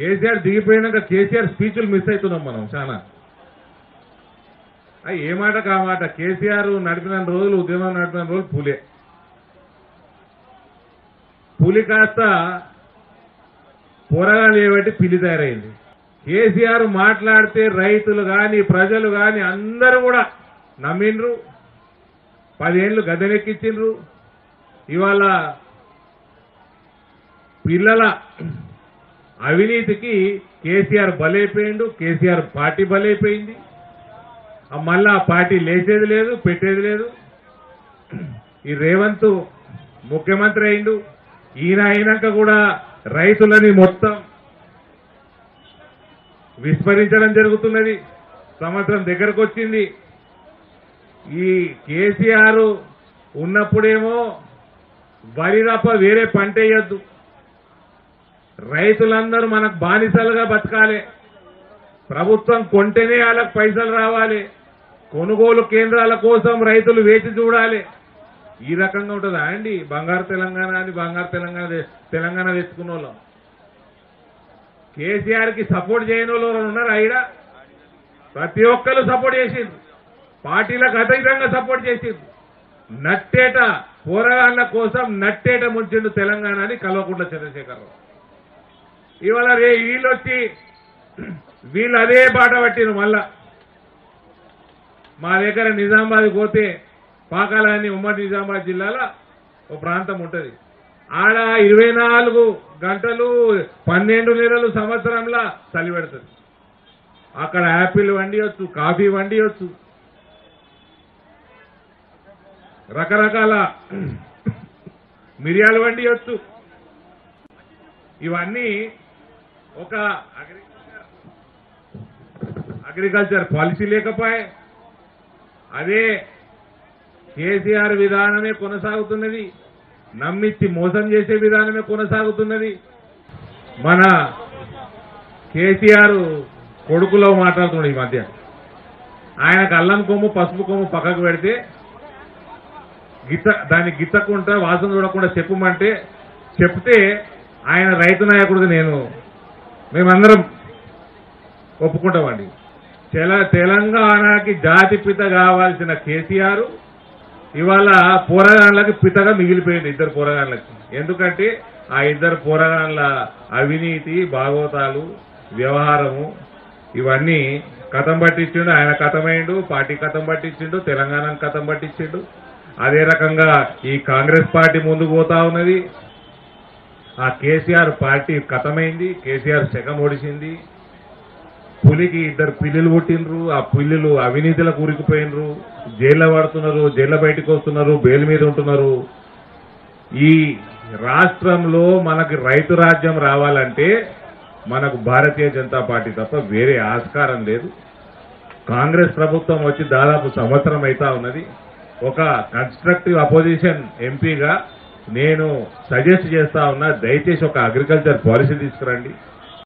కేసీఆర్ దిగిపోయినాక కేసీఆర్ స్పీచ్లు మిస్ అవుతున్నాం మనం చాలా అవి ఏ మాట కా మాట కేసీఆర్ నడిపిన రోజులు ఉద్యమం నడిపిన రోజులు పూలే పులి కాస్త పోరగాలు ఏబట్టి పిల్లి తయారైంది కేసీఆర్ మాట్లాడితే రైతులు గాని ప్రజలు గాని అందరూ కూడా నమ్మిండ్రు పదేళ్లు గద్దెనెక్కించిండ్రు ఇవాళ పిల్లల అవినీతికి కేసీఆర్ బలైపోయిండు కేసీఆర్ పార్టీ బలైపోయింది ఆ మళ్ళా ఆ పార్టీ లేచేది లేదు పెట్టేది లేదు ఈ రేవంత్ ముఖ్యమంత్రి అయిండు ఈయన అయినాక కూడా రైతులని మొత్తం విస్మరించడం జరుగుతున్నది సంవత్సరం దగ్గరకు వచ్చింది ఈ కేసీఆర్ ఉన్నప్పుడేమో వరి తప్ప వేరే పంట వేయద్దు రైతులందరూ మనకు బానిసలుగా బతకాలి ప్రభుత్వం కొంటేనే వాళ్ళకి పైసలు రావాలి కొనుగోలు కేంద్రాల కోసం రైతులు వేచి చూడాలి ఈ రకంగా ఉంటుందా అండి బంగారు తెలంగాణ అని బంగారు తెలంగాణ తె- తెలంగాణ తెచ్చుకున్న వాళ్ళం కేసీఆర్ కి సపోర్ట్ చేయని వాళ్ళు ఎవరైనా ఉన్నారా ఈడ ప్రతి ఒక్కరు సపోర్ట్ చేసిండ్రు పార్టీలకు అతీతంగా సపోర్ట్ చేసిండ్రు నట్టేట పోరాళ్ళ కోసం నట్టేట ముంచిండు తెలంగాణ అని కల్వకుంట్ల చంద్రశేఖరరావు ఇవాళ రే వీళ్ళు వచ్చి వీళ్ళు అదే బాట పట్టిరు మళ్ళా మా దగ్గర నిజామాబాద్ పోతే పాకాల అని ఉమ్మడి నిజామాబాద్ జిల్లాలో ఒక ప్రాంతం ఉంటది ఆడ ఇరవై నాలుగు గంటలు పన్నెండు నెలలు సంవత్సరంలో చలి పెడుతుంది అక్కడ యాపిల్ వండియొచ్చు కాఫీ వండియొచ్చు రకరకాల మిరియాలు వండియొచ్చు ఇవన్నీ ఒక అగ్రికల్చర్ అగ్రికల్చర్ పాలసీ లేకపోయే అదే కేసీఆర్ విధానమే కొనసాగుతున్నది నమ్మిచ్చి మోసం చేసే విధానమే కొనసాగుతున్నది మన కేసీఆర్ కొడుకులో మాట్లాడుతున్నాడు ఈ మధ్య ఆయనకు అల్లం కొమ్ము పసుపు కొమ్ము పక్కకు పెడితే గిత్త దాన్ని గిత్తకుండా వాసన చూడకుండా చెప్పమంటే చెప్తే ఆయన రైతు నాయకుడిది నేను మేమందరం ఒప్పుకుంటామండి తెల తెలంగాణకి జాతి పిత కావాల్సిన కేసీఆర్ ఇవాళ పోరగాళ్ళకి పితగా మిగిలిపోయింది ఇద్దరు పోరగాళ్ళకి ఎందుకంటే ఆ ఇద్దరు పోరగాళ్ళ అవినీతి భాగవతాలు వ్యవహారము ఇవన్నీ కథం పట్టించిండు ఆయన కథమైండు పార్టీ కథం పట్టించిండు తెలంగాణను కథం పట్టించిండు అదే రకంగా ఈ కాంగ్రెస్ పార్టీ ముందుకు పోతా ఉన్నది ఆ కేసీఆర్ పార్టీ కథమైంది కేసీఆర్ శకం ఒడిసింది పులికి ఇద్దరు పిల్లులు పుట్టినరు ఆ పిల్లులు అవినీతిలో కూరుకుపోయినరు జైల్లో పడుతున్నారు జైల్లో బయటకు వస్తున్నారు బెయిల్ మీద ఉంటున్నారు ఈ రాష్ట్రంలో మనకి రైతు రాజ్యం రావాలంటే మనకు భారతీయ జనతా పార్టీ తప్ప వేరే ఆస్కారం లేదు కాంగ్రెస్ ప్రభుత్వం వచ్చి దాదాపు సంవత్సరం అయితా ఉన్నది ఒక కన్స్ట్రక్టివ్ అపోజిషన్ ఎంపీగా నేను సజెస్ట్ చేస్తా ఉన్నా దయచేసి ఒక అగ్రికల్చర్ పాలసీ తీసుకురండి